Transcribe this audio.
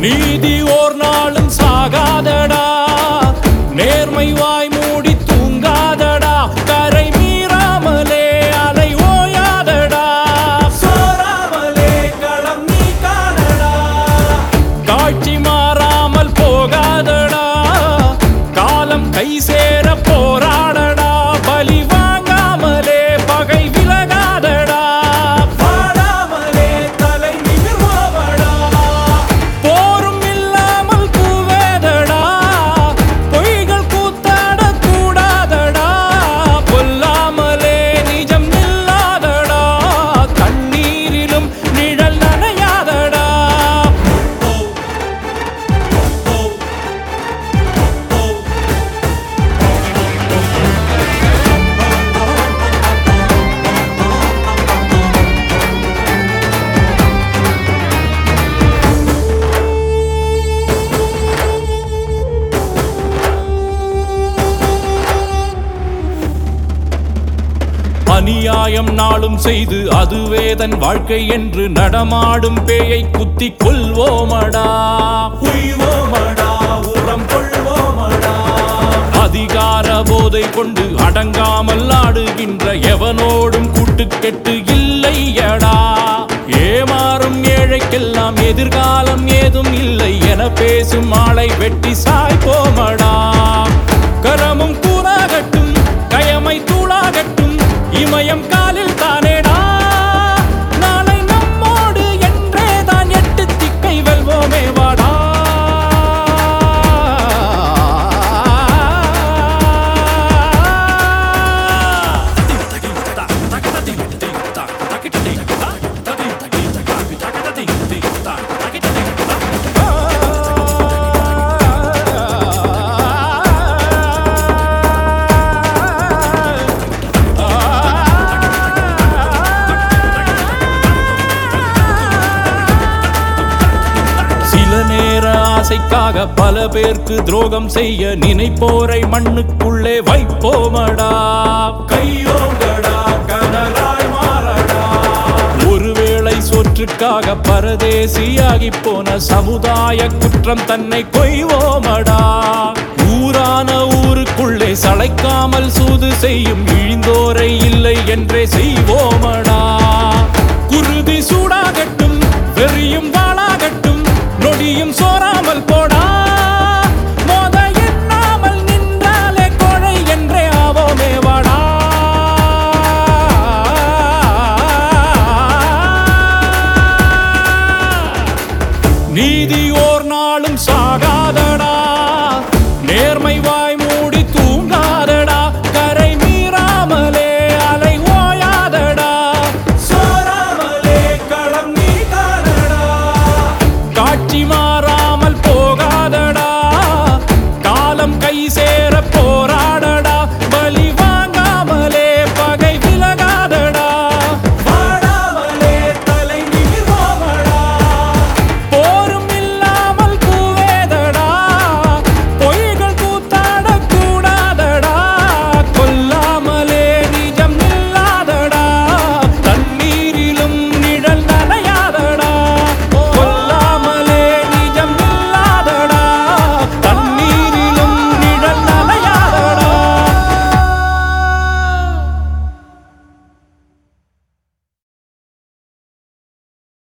நீதி ஓர் நாளும் சாகாதடா நேர்மை வாய் மூடி தூங்காதடா கரை மீறாமலே அலை ஓயாதடா சோராமலே களம் நீ காணடா காட்சி மாறாமல் போகாதடா காலம் கை சேர போராடடா பலி வாங்காமலே பகை விலகாதடா பாடாமலே தலை நிமிர்வாவடா போரும் இல்லாமல் கூவேதடா பொய்கள் கூத்தாட கூடாதடா கொல்லாமலே நிஜம் நில்லாதடா கண்ணீரிலும் நிழல் நனையாதடா அநியாயம் நாளும் செய்து அதுவே தன் வாழ்க்கை என்று நடமாடும் பேயை குத்தி கொள்வோமடா உய்வோமடா உரம் கொள்வோமடா அதிகார போதை கொண்டு அடங்காமல் ஆடுகின்ற எவனோடும் கூட்டு கெட்டு இல்லையடா ஏமாறும் ஏழைக்கெல்லாம் எதிர்காலம் ஏதும் இல்லை என பேசும் ஆளை வெட்டி சாய்ப்போமடா கரமும் கூறாகட்டும் கயமை தூளாகட்டும் இமயம் காலில் தானேடா நாளை நம்மோடு என்றே தான் எட்டு திக்கை வெல்வோமே வாடா சில நேர ஆசைக்காக பல பேருக்கு துரோகம் செய்ய நினைப்போரை மண்ணுக்குள்ளே வைப்போமடா கையோங்கடா கனலாய் மாறடா ஒருவேளை சோற்றுக்காக பரதேசியாகி போன சமுதாய குற்றம் தன்னை கொய்வோமடா ஊரான ஊருக்குள்ளே சளைக்காமல் சூது செய்யும் இழிந்தோரை இல்லை என்றே செய்வோமடா